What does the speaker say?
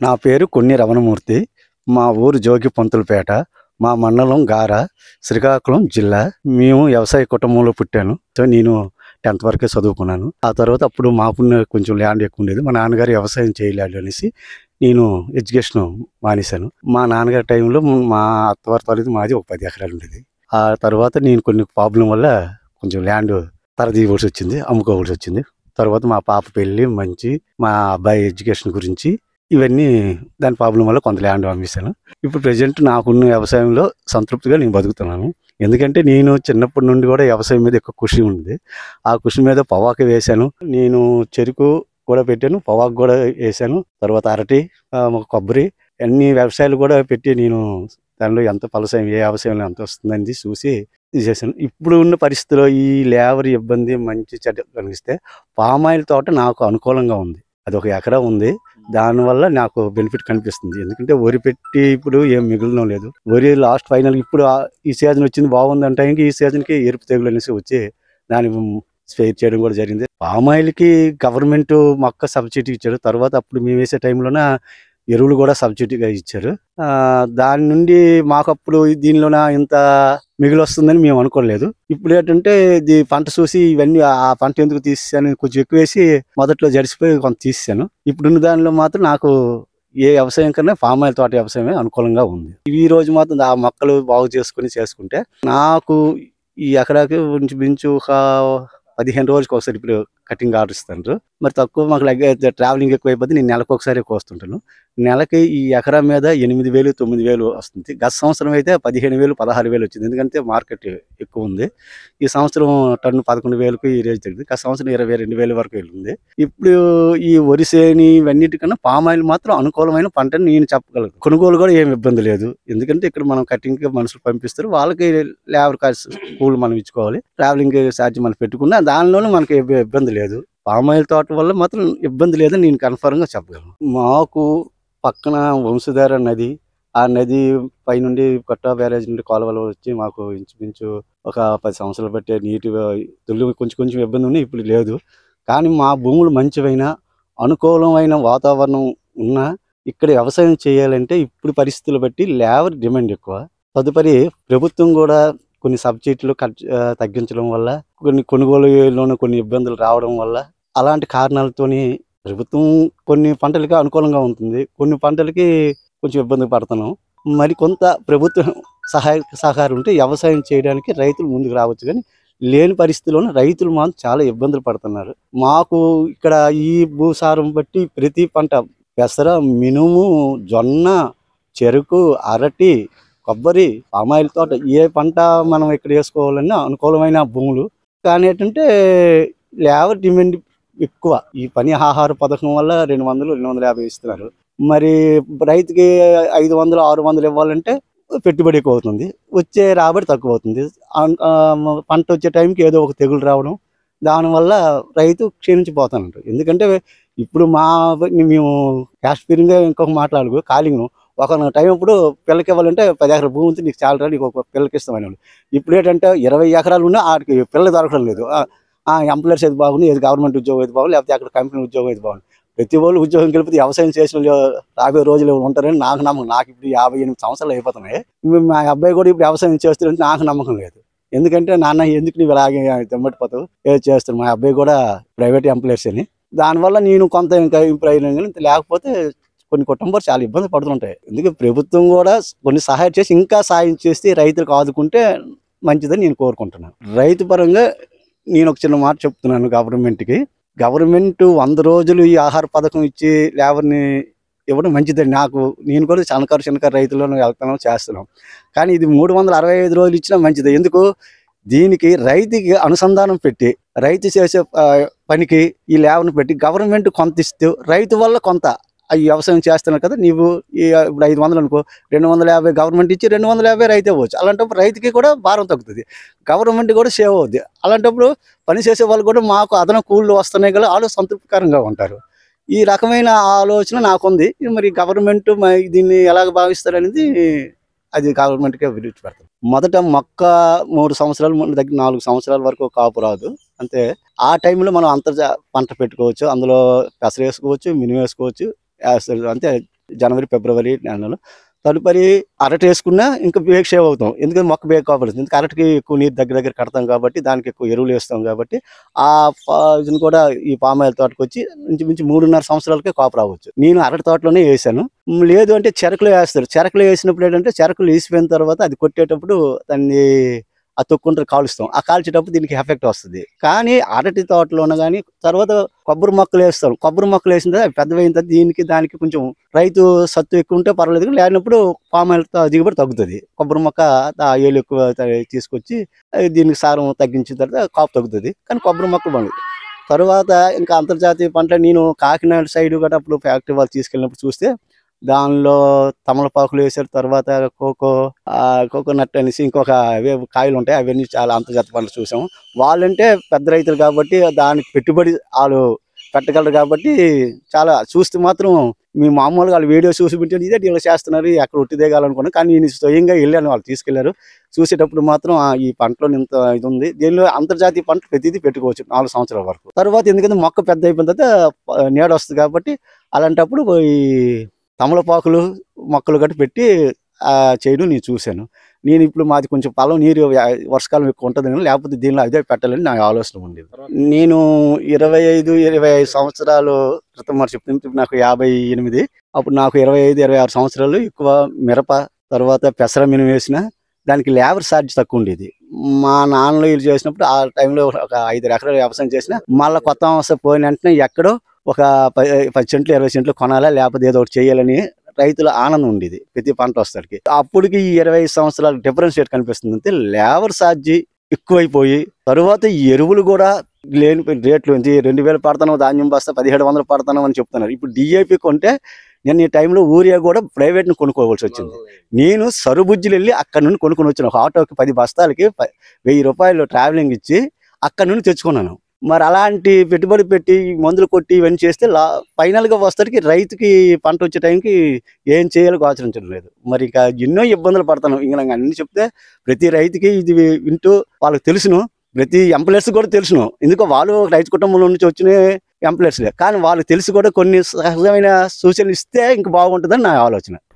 నా పేరు కొన్ని రమణమూర్తి మా ఊరు జోగి పంతులపేట మా మండలం గార శ్రీకాకుళం జిల్లా మేము వ్యవసాయ కుటుంబంలో పుట్టాను సో నేను టెన్త్ వరకే చదువుకున్నాను ఆ తర్వాత అప్పుడు మాకు కొంచెం ల్యాండ్ ఎక్కువ ఉండేది మా నాన్నగారు వ్యవసాయం చేయలేడు అనేసి నేను ఎడ్యుకేషన్ మానేశాను మా నాన్నగారి టైంలో మా అత్తవారి తల్లిది మాది ఒక పది ఎకరాలు ఉండేది ఆ తర్వాత నేను కొన్ని ప్రాబ్లం వల్ల కొంచెం ల్యాండ్ తరదీయవలసి వచ్చింది అమ్ముకోవాల్సి వచ్చింది తర్వాత మా పాప పెళ్ళి మంచి మా అబ్బాయి ఎడ్యుకేషన్ గురించి ఇవన్నీ దాని ప్రాబ్లం వల్ల కొంత ల్యాండ్ అమ్మేశాను ఇప్పుడు ప్రజెంట్ నాకున్న వ్యవసాయంలో సంతృప్తిగా నేను బతుకుతున్నాను ఎందుకంటే నేను చిన్నప్పటి నుండి కూడా వ్యవసాయం మీద ఎక్కువ కృషి ఉంది ఆ కృషి మీద పొవాకు వేశాను నేను చెరుకు కూడా పెట్టాను పొవాకు కూడా వేసాను తర్వాత అరటి ఆ, కొబ్బరి అన్ని వ్యవసాయాలు కూడా పెట్టి నేను దానిలో ఎంత ఫలసాయం ఏ వ్యవసాయంలో ఎంత వస్తుందని చూసి ఇది చేశాను ఇప్పుడు ఉన్న పరిస్థితిలో ఈ లేబర్ ఇబ్బంది మంచి చెడ్డ కనిపిస్తే పామాయిల్ తోట నాకు అనుకూలంగా ఉంది అది ఒక ఎకరా ఉంది దానివల్ల నాకు బెనిఫిట్ కనిపిస్తుంది ఎందుకంటే వరి పెట్టి ఇప్పుడు ఏం మిగలడం లేదు వరి లాస్ట్ ఫైనల్ ఇప్పుడు ఆ- ఈ సీజన్ వచ్చింది బాగుంది అంటే ఈ సీజన్కి ఎరుపు తెగులు అనేసి వచ్చి దాని స్పేర్ చేయడం కూడా జరిగింది పామాయిల్కి గవర్నమెంట్ మొక్క సబ్సిడీ ఇచ్చారు తర్వాత అప్పుడు మేము వేసే టైంలోన ఎరువులు కూడా సబ్సిడీగా ఇచ్చారు ఆ, దాని నుండి మాకు అప్పుడు దీనిలోన ఇంత మిగిలి వస్తుందని మేము అనుకోలేదు ఇప్పుడు ఏంటంటే ఇది పంట చూసి ఇవన్నీ ఆ పంట ఎందుకు తీసాను కొంచెం ఎక్కువ వేసి మొదట్లో జడిసిపోయి కొంత తీసాను ఇప్పుడున్న దానిలో మాత్రం నాకు ఏ వ్యవసాయం కన్నా ఫామ్ ఆయిల్ తోట వ్యవసాయమే అనుకూలంగా ఉంది ఈ రోజు మాత్రం ఆ మొక్కలు బాగు చేసుకుని చేసుకుంటే నాకు ఈ ఎకరాకి ఉంచి మించు ఒక పదిహేను రోజులకు ఒకసారి ఇప్పుడు కటింగ్ ఆర్డర్ ఇస్తారు మరి తక్కువ మాకు లగ్గ ట్రావెలింగ్ ఎక్కువ అయిపోతే నేను నెలకు ఒకసారి కోస్తుంటాను నెలకి ఈ ఎకరా మీద ఎనిమిది వేలు తొమ్మిది వేలు వస్తుంది గత సంవత్సరం అయితే పదిహేను వేలు పదహారు వేలు వచ్చింది ఎందుకంటే మార్కెట్ ఎక్కువ ఉంది ఈ సంవత్సరం టన్ను పదకొండు వేలకు ఈ రేజ్ తగ్గింది గత సంవత్సరం ఇరవై రెండు వేల వరకు వెళ్ళింది ఇప్పుడు ఈ వరిసేని ఇవన్నిటికన్నా పామ్ ఆయిల్ మాత్రం అనుకూలమైన పంటని నేను చెప్పగలను కొనుగోలు కూడా ఏమి ఇబ్బంది లేదు ఎందుకంటే ఇక్కడ మనం కటింగ్ మనుషులు పంపిస్తారు వాళ్ళకి లేబర్ కాస్ట్ కూల్ మనం ఇచ్చుకోవాలి ట్రావెలింగ్ ఛార్జ్ మనం పెట్టుకున్నా దానిలోనే మనకి ఇబ్బ- ఇబ్బంది లేదు పామ్ ఆయిల్ తోట వల్ల మాత్రం ఇబ్బంది లేదని నేను కన్ఫర్మ్ గా చెప్పగలను మాకు పక్కన వంశధార నది ఆ నది పైనుండి కొట్ట బ్యారేజ్ నుండి కాలువలు వచ్చి మాకు ఇంచుమించు ఒక పది సంవత్సరాలు బట్టే నీటి దుల్లు కొంచెం కొంచెం ఇబ్బంది ఉంది ఇప్పుడు లేదు కానీ మా భూములు మంచివైన అనుకూలమైన వాతావరణం ఉన్నా ఇక్కడ వ్యవసాయం చేయాలంటే ఇప్పుడు పరిస్థితులు బట్టి లేబర్ డిమాండ్ ఎక్కువ తదుపరి ప్రభుత్వం కూడా కొన్ని సబ్సిడీలు కట్ ఆ, తగ్గించడం వల్ల కొన్ని కొనుగోలులోనూ కొన్ని ఇబ్బందులు రావడం వల్ల అలాంటి కారణాలతోని ప్రభుత్వం కొన్ని పంటలకి అనుకూలంగా ఉంటుంది కొన్ని పంటలకి కొంచెం ఇబ్బంది పడుతున్నాం మరి కొంత ప్రభుత్వం సహాయ సహకారం ఉంటే వ్యవసాయం చేయడానికి రైతులు ముందుకు రావచ్చు కానీ లేని పరిస్థితుల్లోనే రైతులు మాత్రం చాలా ఇబ్బందులు పడుతున్నారు మాకు ఇక్కడ ఈ భూసారం బట్టి ప్రతి పంట పెసర మినుము జొన్న చెరుకు అరటి కొబ్బరి పామాయిల్ తోట ఏ పంట మనం ఇక్కడ వేసుకోవాలన్నా అనుకూలమైన భూములు కానీ ఏంటంటే లేబర్ డిమాండ్ ఎక్కువ ఈ పని ఆహార పథకం వల్ల రెండు వందలు రెండు వందల యాభై ఇస్తున్నారు మరి రైతుకి ఐదు వందలు ఆరు వందలు ఇవ్వాలంటే పెట్టుబడి ఎక్కువ అవుతుంది వచ్చే రాబడి తక్కువ అవుతుంది అన్- ఆ, పంట వచ్చే టైంకి ఏదో ఒక తెగులు రావడం దానివల్ల రైతు క్షీణించిపోతానంట ఎందుకంటే ఇప్పుడు మా మేము క్యాష్ పీరింగ్ ఇంకొక మాట్లాడుకో కాలింగ్ను ఒక టైం ఇప్పుడు పిల్లకి ఇవ్వాలంటే పది ఎకరాల భూమి ఉంది నీకు చాలా నీకు ఒక పిల్లకి ఇస్తామని వాళ్ళు ఇప్పుడు ఏంటంటే ఇరవై ఎకరాలు ఉన్నా ఆడికి పిల్ల దొరకడం లేదు ఆ ఎంప్లాయర్స్ అయితే బాగుంది ఏది గవర్నమెంట్ ఉద్యోగం అయితే బాగుంది లేకపోతే అక్కడ కంపెనీ ఉద్యోగం అయితే బాగుంది ప్రతి వాళ్ళు ఉద్యోగం కలిపితే వ్యవసాయం చేసిన వాళ్ళు రాబోయే రోజులు ఉంటారని నాకు నమ్మకం నాకు ఇప్పుడు యాభై ఎనిమిది సంవత్సరాలు అయిపోతున్నాయి ఇప్పుడు మా అబ్బాయి కూడా ఇప్పుడు వ్యవసాయం చేస్తారంటే నాకు నమ్మకం లేదు ఎందుకంటే నాన్న ఎందుకు నువ్వు ఇలాగే తెమ్మటిపోతావు ఏదో చేస్తాను మా అబ్బాయి కూడా ప్రైవేట్ ఎంప్లాయర్స్ అని దానివల్ల నేను కొంత ఇంకా ఇంప్రూవ్ అయినా కానీ లేకపోతే కొన్ని కుటుంబాలు చాలా ఇబ్బంది పడుతుంటాయి ఎందుకంటే ప్రభుత్వం కూడా కొన్ని సహాయం చేసి ఇంకా సాయం చేసి రైతులకు ఆదుకుంటే మంచిదని నేను కోరుకుంటున్నాను రైతు పరంగా నేను ఒక చిన్న మాట చెప్తున్నాను గవర్నమెంట్కి గవర్నమెంట్ వంద రోజులు ఈ ఆహార పథకం ఇచ్చి లేబర్ని ఇవ్వడం మంచిదండి నాకు నేను కూడా చిన్నకారు చిన్నకారు రైతులను వెళ్తున్నాం చేస్తున్నాం కానీ ఇది మూడు వందల అరవై ఐదు రోజులు ఇచ్చినా మంచిది ఎందుకు దీనికి రైతుకి అనుసంధానం పెట్టి రైతు చేసే ఆ, పనికి ఈ లేబర్ని పెట్టి గవర్నమెంట్ కొంత ఇస్తూ రైతు వల్ల కొంత ఈ వ్యవసాయం చేస్తున్నారు కదా నీవు ఈ ఇప్పుడు ఐదు వందలు అనుకో రెండు వందల యాభై గవర్నమెంట్ ఇచ్చి రెండు వందల యాభై రైతే అవ్వచ్చు అలాంటప్పుడు రైతుకి కూడా భారం తగ్గుతుంది గవర్నమెంట్ కూడా సేవ్ అవుద్ది అలాంటప్పుడు పని చేసే వాళ్ళు కూడా మాకు అదన కూళ్ళు వస్తున్నాయి కదా వాళ్ళు సంతృప్తికరంగా ఉంటారు ఈ రకమైన ఆలోచన నాకుంది మరి గవర్నమెంట్ మరి దీన్ని ఎలాగ భావిస్తారనేది అది గవర్నమెంట్కే విడిచిపెడతాం మొదట మొక్క మూడు సంవత్సరాలు మన దగ్గర నాలుగు సంవత్సరాల వరకు కాపు రాదు అంతే ఆ టైంలో మనం అంతర్జా పంట పెట్టుకోవచ్చు అందులో పెసర వేసుకోవచ్చు మినుము వేసుకోవచ్చు యాస- అంతే జనవరి ఫిబ్రవరి నెలలో తదుపరి అరటి వేసుకున్నా ఇంకా బేక్ సేవ్ అవుతాం ఎందుకంటే మొక్క బేక్ అవ్వలేదు ఎందుకంటే అరటికి ఎక్కువ నీరు దగ్గర దగ్గర కడతాం కాబట్టి దానికి ఎక్కువ ఎరువులు వేస్తాం కాబట్టి ఆ పా- ఇది కూడా ఈ పామాయిల్ తోటకు వచ్చి ఇంచుమించు మూడున్నర సంవత్సరాలకే కాపు రావచ్చు నేను అరటి తోటలోనే వేసాను మ్, లేదు అంటే చెరకులో వేస్తారు చెరకులో వేసినప్పుడు ఏంటంటే చెరకులు వేసిపోయిన తర్వాత అది కొట్టేటప్పుడు దాన్ని ఆ తొక్కుంటారు కాలుస్తాం ఆ కాల్చేటప్పుడు దీనికి ఎఫెక్ట్ వస్తుంది కానీ అరటి తోటలోన కానీ తర్వాత కొబ్బరి మొక్కలు వేస్తాం కొబ్బరి మొక్కలు వేసిన తర్వాత అవి పెద్దవైన తర్వాత దీనికి దానికి కొంచెం రైతు సత్తు ఎక్కువ ఉంటే పర్వాలేదు లేనప్పుడు పామాయిల్ దిగుబడి తగ్గుతుంది కొబ్బరి మొక్క ఆ ఏలు ఎక్కువ త- తీసుకొచ్చి అది దీనికి సారం తగ్గించిన తర్వాత కాపు తగ్గుతుంది కానీ కొబ్బరి మొక్కలు బాగుంది తర్వాత ఇంకా అంతర్జాతీయ పంట నేను కాకినాడ సైడ్ కూడా అప్పుడు ఫ్యాక్టరీ వాళ్ళు తీసుకెళ్ళినప్పుడు చూస్తే దానిలో తమలపాకులు వేసారు తర్వాత కోకో ఆ, కోకోనట్ అనేసి ఇంకొక అవే కాయలు ఉంటాయి అవన్నీ చాలా అంతర్జాతీయ పంటలు చూసాం వాళ్ళంటే పెద్ద రైతులు కాబట్టి దానికి పెట్టుబడి వాళ్ళు పెట్టగలరు కాబట్టి చాలా చూస్తే మాత్రం మీ మామూలుగా వాళ్ళు వీడియో చూసి వింటే ఇదే ఇలా చేస్తున్నారు అక్కడ ఉట్టి దిగాలనుకున్నాను కానీ నేను స్వయంగా వెళ్ళాను వాళ్ళు తీసుకెళ్లారు చూసేటప్పుడు మాత్రం ఆ, ఈ పంటలో ఇంత ఇది ఉంది దీనిలో అంతర్జాతీయ పంట ప్రతిదీ పెట్టుకోవచ్చు నాలుగు సంవత్సరాల వరకు తర్వాత ఎందుకంటే మొక్క పెద్ద అయిపోయిన తర్వాత ప- నీడ వస్తుంది కాబట్టి అలాంటప్పుడు ఈ తమలపాకులు మొక్కలు గట్టి పెట్టి ఆ, చేయడం నేను చూశాను నేను ఇప్పుడు మాది కొంచెం పొలం నీరు వ్య- వర్షకాలం ఎక్కువ ఉంటుంది కానీ లేకపోతే దీనిలో అదే పెట్టాలని నా ఆలోచన ఉండేది నేను ఇరవై ఐదు ఇరవై ఐదు సంవత్సరాలు క్రితం మరి చెప్తుంది ఇప్పుడు నాకు యాభై ఎనిమిది అప్పుడు నాకు ఇరవై ఐదు ఇరవై ఆరు సంవత్సరాలు ఎక్కువ మిరప తర్వాత పెసర మినుము వేసిన దానికి లేబర్ ఛార్జ్ తక్కువ ఉండేది మా నాన్నలు వీళ్ళు చేసినప్పుడు ఆ టైంలో ఒక ఐదు ఎకరాలు వ్యవసాయం చేసిన మళ్ళీ కొత్త అవసరం పోయిన వెంటనే ఎక్కడో ఒక పది పది సెంట్లు ఇరవై సెంట్లు కొనాలా లేకపోతే ఏదో ఒకటి చేయాలని రైతుల ఆనందం ఉండేది ప్రతి పంట వస్తాడికి అప్పటికి ఈ ఇరవై ఐదు సంవత్సరాల డిఫరెన్స్ రేట్ కనిపిస్తుంది అంటే లేబర్ ఛార్జీ ఎక్కువైపోయి తరువాత ఈ ఎరువులు కూడా లేని రేట్లు ఉంది రెండు వేలు పడతాను ధాన్యం బస్తా పదిహేడు వందలు పడతాను అని చెప్తున్నారు ఇప్పుడు డిఏపి కొంటే నేను ఈ టైంలో ఊరియా కూడా ప్రైవేట్ని కొనుక్కోవాల్సి వచ్చింది నేను సరుబుజ్జులు వెళ్ళి అక్కడ నుండి కొనుక్కొని వచ్చాను ఒక ఆటోకి పది బస్తాలకి ప- వెయ్యి రూపాయలు ట్రావెలింగ్ ఇచ్చి అక్కడ నుండి తెచ్చుకున్నాను మరి అలాంటి పెట్టుబడి పెట్టి ఈ మందులు కొట్టి ఇవన్నీ చేస్తే లా ఫైనల్గా వస్తాడికి రైతుకి పంట వచ్చే టైంకి ఏం చేయాలో గోచరించడం లేదు మరి ఇంకా ఎన్నో ఇబ్బందులు పడతాను ఇంకా నాకు అన్ని చెప్తే ప్రతి రైతుకి ఇది వింటూ వాళ్ళకి తెలుసును ప్రతి ఎంప్లాయర్స్ కూడా తెలుసును ఎందుకో వాళ్ళు ఒక రైతు కుటుంబంలో నుంచి వచ్చిన ఎంప్లాయర్స్లే కానీ వాళ్ళకి తెలిసి కూడా కొన్ని సహజమైన సూచనలు ఇస్తే ఇంక బాగుంటుందని నా ఆలోచన